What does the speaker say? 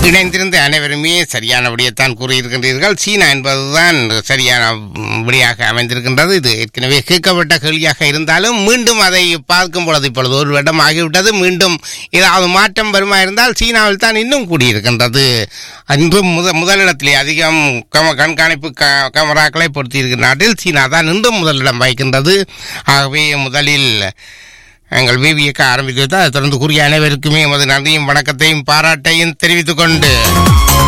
இணைந்திருந்த அனைவருமே சரியான விடயத்தான் கூறியிருக்கின்றீர்கள் சீனா என்பதுதான் சரியான ம், விடையாக அமைந்திருக்கின்றது இது ஏற்கனவே கேட்கப்பட்ட கேள்வியாக இருந்தாலும் மீண்டும் அதை பார்க்கும் பொழுது இப்பொழுது ஒரு வருடம் ஆகிவிட்டது மீண்டும் ஏதாவது மாற்றம் வருமா இருந்தால் சீனாவில் தான் இன்னும் கூடியிருக்கின்றது அன்றும் முத முதலிடத்திலே அதிகம் கம கண்காணிப்பு க கேமராக்களை பொருத்தியிருக்கிற நாட்டில் சீனா தான் இன்றும் முதலிடம் வகிக்கின்றது ஆகவே முதலில் எங்கள் விவியக்க ஆரம்பித்து அதை தொடர்ந்து கூறிய அனைவருக்குமே எமது நன்றியும் வணக்கத்தையும் பாராட்டையும் தெரிவித்துக் கொண்டு